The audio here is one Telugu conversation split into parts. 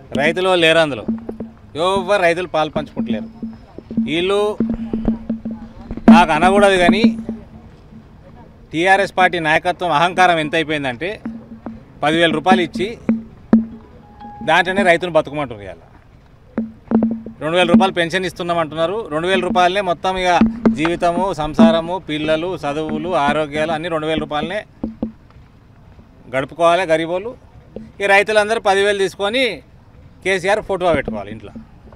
రైతులు లేరు అందులో ఎవరు రైతులు పాలు పంచుకుంటలేరు వీళ్ళు నాకు అనకూడదు కానీ టీఆర్ఎస్ పార్టీ నాయకత్వం అహంకారం ఎంత అయిపోయిందంటే పదివేల రూపాయలు ఇచ్చి దాంట్లోనే రైతును బతుకమంటున్నారు ఇవాళ రెండు వేల రూపాయలు పెన్షన్ ఇస్తున్నామంటున్నారు రెండు వేల రూపాయలనే మొత్తం ఇక జీవితము సంసారము పిల్లలు చదువులు ఆరోగ్యాలు అన్నీ రెండు వేల రూపాయలనే గడుపుకోవాలి గరీబోళ్ళు ఈ రైతులందరూ పదివేలు తీసుకొని కేసీఆర్ ఫోటో పెట్టుకోవాలి ఇంట్లో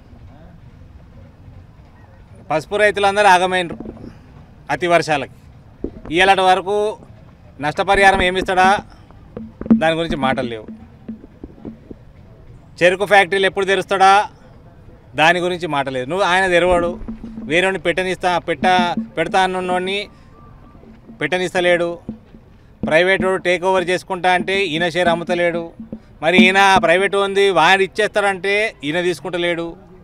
పసుపు రైతులందరూ ఆగమైనరు అతి వర్షాలకి ఇయ్యాలటి వరకు నష్టపరిహారం ఏమిస్తాడా దాని గురించి మాటలు లేవు చెరుకు ఫ్యాక్టరీలు ఎప్పుడు తెరుస్తాడా దాని గురించి మాట లేదు నువ్వు ఆయన తెరవాడు వేరేవాడిని పెట్టనిస్తా పెట్ట పెడతా అన్నోడిని పెట్టనిస్తలేడు ప్రైవేట్ వాడు టేక్ ఓవర్ చేసుకుంటా అంటే ఈయన షేర్ అమ్ముతలేడు మరి ఈయన ప్రైవేట్ ఉంది వాడు ఇచ్చేస్తాడంటే ఈయన తీసుకుంటలేడు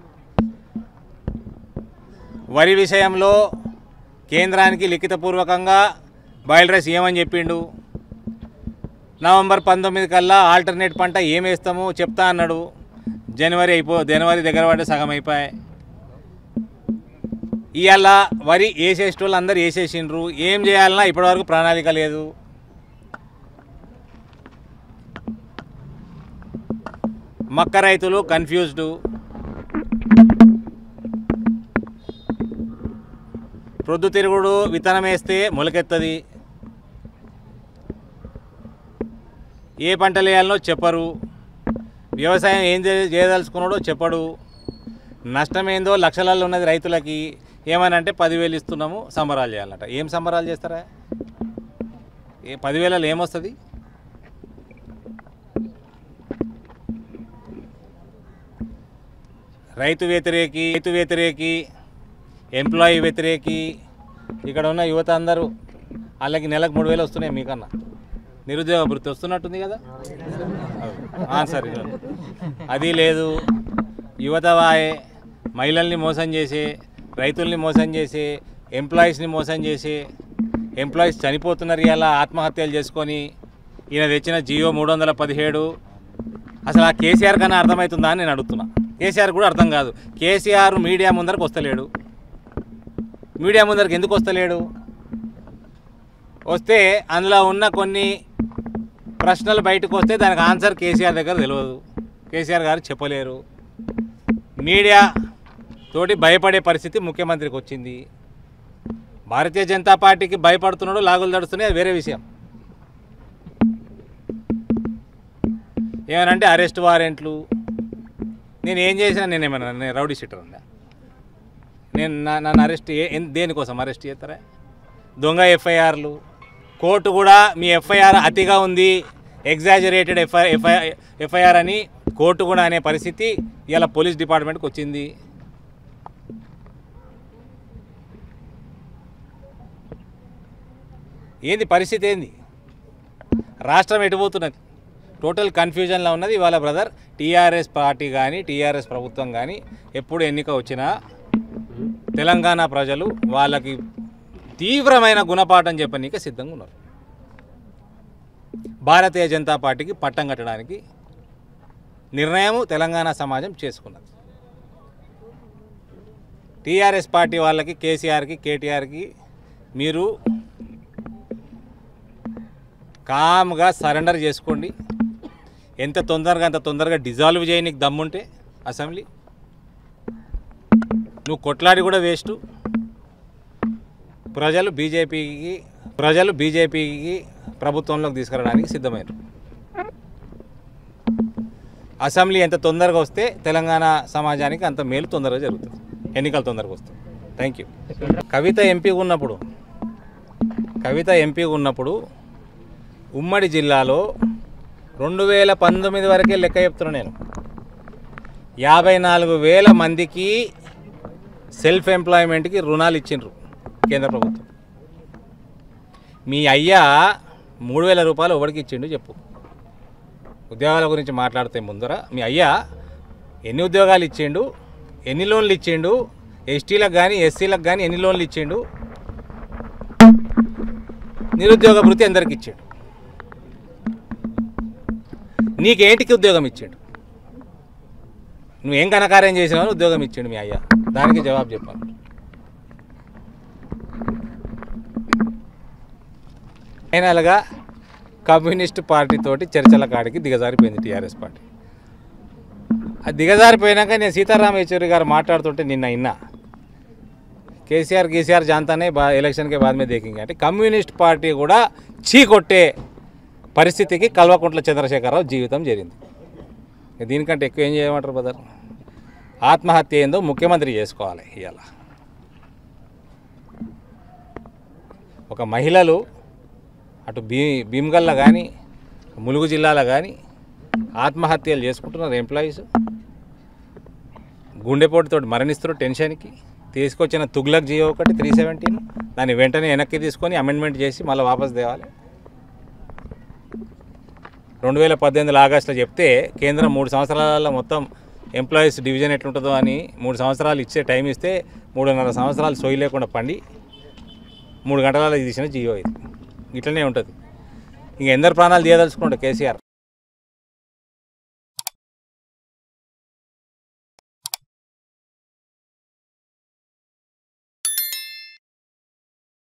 వరి విషయంలో కేంద్రానికి లిఖితపూర్వకంగా బాయిల్ రైస్ ఏమని చెప్పిండు నవంబర్ పంతొమ్మిది కల్లా ఆల్టర్నేట్ పంట ఏం వేస్తామో చెప్తా అన్నాడు జనవరి అయిపో జనవరి దగ్గర పడి సగం అయిపోయాయి ఇవాళ వరి వేసేసేటోళ్ళు అందరు వేసేసిండ్రు ఏం చేయాలన్నా ఇప్పటివరకు ప్రణాళిక లేదు మక్క రైతులు కన్ఫ్యూజ్డ్ ప్రొద్దుతిరుగుడు విత్తనం వేస్తే మొలకెత్తది ఏ పంటలు వేయాలనో చెప్పరు వ్యవసాయం ఏం చే- చేయదలుచుకున్నాడో చెప్పడు నష్టమేందో లక్షలలో ఉన్నది రైతులకి ఏమని అంటే పదివేలు ఇస్తున్నాము సంబరాలు చేయాలట ఏం సంబరాలు చేస్తారా ఏ పదివేలలో ఏమొస్తుంది రైతు వ్యతిరేకి రైతు వ్యతిరేకి ఎంప్లాయీ వ్యతిరేకి ఇక్కడ ఉన్న యువత అందరూ వాళ్ళకి నెలకు మూడు వేలు వస్తున్నాయి మీకన్నా నిరుద్యోగ వృత్తి వస్తున్నట్టుంది కదా సరే అది లేదు యువత వాయే మహిళల్ని మోసం చేసి రైతుల్ని మోసం చేసి ఎంప్లాయీస్ని మోసం చేసి ఎంప్లాయీస్ చనిపోతున్నారు ఇలా ఆత్మహత్యలు చేసుకొని ఈయన తెచ్చిన జియో మూడు వందల పదిహేడు అసలు ఆ కేసీఆర్ కన్నా అర్థమవుతుందా అని నేను అడుగుతున్నా కేసీఆర్ కూడా అర్థం కాదు కేసీఆర్ మీడియా ముందరకు వస్తలేడు మీడియా ముందరకు ఎందుకు వస్తలేడు వస్తే అందులో ఉన్న కొన్ని ప్రశ్నలు బయటకు వస్తే దానికి ఆన్సర్ కేసీఆర్ దగ్గర తెలియదు కేసీఆర్ గారు చెప్పలేరు మీడియా తోటి భయపడే పరిస్థితి ముఖ్యమంత్రికి వచ్చింది భారతీయ జనతా పార్టీకి భయపడుతున్నాడు లాగులు తడుస్తున్నాయి అది వేరే విషయం ఏమనంటే అరెస్ట్ వారెంట్లు నేను ఏం చేసినా నేను ఏమన్నా నేను రౌడీ షీటర్ ఉందా నేను నా- నన్ను అరెస్ట్ ఏ ఎన్- దేనికోసం అరెస్ట్ చేస్తారా దొంగ ఎఫ్ఐఆర్లు కోర్టు కూడా మీ ఎఫ్ఐఆర్ అతిగా ఉంది ఎగ్జాజరేటెడ్ ఎఫ్ఐ ఎఫ్ఐ ఎఫ్ఐఆర్ అని కోర్టు కూడా అనే పరిస్థితి ఇలా పోలీస్ డిపార్ట్మెంట్కి వచ్చింది ఏంది పరిస్థితి ఏంది రాష్ట్రం ఎటుపోతున్నది టోటల్ కన్ఫ్యూజన్లో ఉన్నది ఇవాళ బ్రదర్ టీఆర్ఎస్ పార్టీ కానీ టీఆర్ఎస్ ప్రభుత్వం కానీ ఎప్పుడు ఎన్నిక వచ్చినా తెలంగాణ ప్రజలు వాళ్ళకి తీవ్రమైన గుణపాఠం చెప్పనీకే సిద్ధంగా ఉన్నారు భారతీయ జనతా పార్టీకి పట్టం కట్టడానికి నిర్ణయం తెలంగాణ సమాజం చేసుకున్నది టీఆర్ఎస్ పార్టీ వాళ్ళకి కేసీఆర్కి కేటీఆర్కి మీరు కామ్గా సరెండర్ చేసుకోండి ఎంత తొందరగా అంత తొందరగా డిజాల్వ్ చేయి నీకు దమ్ముంటే అసెంబ్లీ నువ్వు కొట్లాడి కూడా వేస్ట్ ప్రజలు బీజేపీకి ప్రజలు బీజేపీకి ప్రభుత్వంలోకి తీసుకురావడానికి సిద్ధమైనారు అసెంబ్లీ ఎంత తొందరగా వస్తే తెలంగాణ సమాజానికి అంత మేలు తొందరగా జరుగుతుంది ఎన్నికలు తొందరగా వస్తాయి థ్యాంక్ యూ కవిత ఎంపీ ఉన్నప్పుడు కవిత ఎంపీ ఉన్నప్పుడు ఉమ్మడి జిల్లాలో రెండు వేల పంతొమ్మిది వరకే లెక్క చెప్తున్నాను నేను యాభై నాలుగు వేల మందికి సెల్ఫ్ ఎంప్లాయ్మెంట్కి రుణాలు ఇచ్చిండ్రు కేంద్ర ప్రభుత్వం మీ అయ్యా మూడు వేల రూపాయలు ఎవరికి ఇచ్చిండు చెప్పు ఉద్యోగాల గురించి మాట్లాడితే ముందర మీ అయ్యా ఎన్ని ఉద్యోగాలు ఇచ్చిండు ఎన్ని లోన్లు ఇచ్చిండు ఎస్టీలకు కానీ ఎస్సీలకు కానీ ఎన్ని లోన్లు ఇచ్చిండు నిరుద్యోగ భృతి ఎందరికి ఇచ్చాడు నీకేంటికి ఉద్యోగం ఇచ్చాడు నువ్వేం కనకార్యం చేసినావు ఉద్యోగం ఇచ్చిండు మీ అయ్యా దానికి జవాబు చెప్పాను ఫైనల్గా కమ్యూనిస్ట్ పార్టీ తోటి చర్చల కాడికి దిగజారిపోయింది టీఆర్ఎస్ పార్టీ ఆ దిగజారిపోయినాక నేను సీతారాం యేచూరి గారు మాట్లాడుతుంటే నిన్న ఇన్నా కేసీఆర్ కేసీఆర్ జాంతానే బా ఎలక్షన్కే బాద్ మీద దేకింగ్ అంటే కమ్యూనిస్ట్ పార్టీ కూడా చీ కొట్టే పరిస్థితికి కల్వకుంట్ల చంద్రశేఖరరావు జీవితం జరిగింది ఇక దీనికంటే ఎక్కువ ఏం చేయమంటారు బ్రదర్ ఆత్మహత్య ఏందో ముఖ్యమంత్రి చేసుకోవాలి ఇవాళ ఒక మహిళలు అటు భీ భీమ్గల్లో కానీ ములుగు జిల్లాలో కానీ ఆత్మహత్యలు చేసుకుంటున్నారు ఎంప్లాయీస్ గుండెపోటుతో మరణిస్తున్నారు టెన్షన్కి తీసుకొచ్చిన తుగ్లక్ జియో ఒకటి త్రీ సెవెంటీన్ దాన్ని వెంటనే వెనక్కి తీసుకొని అమెండ్మెంట్ చేసి మళ్ళీ వాపస్ తేవాలి రెండు వేల పద్దెనిమిది ఆగస్టులో చెప్తే కేంద్రం మూడు సంవత్సరాల మొత్తం ఎంప్లాయీస్ డివిజన్ ఎట్లుంటుందో అని మూడు సంవత్సరాలు ఇచ్చే టైం ఇస్తే మూడున్నర సంవత్సరాలు సోయి లేకుండా పండి మూడు గంటలలో తీసిన జియో ఇది ఇట్లనే ఉంటుంది ఇంక ఎందరు ప్రాణాలు తీయదలుచుకుంటాడు కేసీఆర్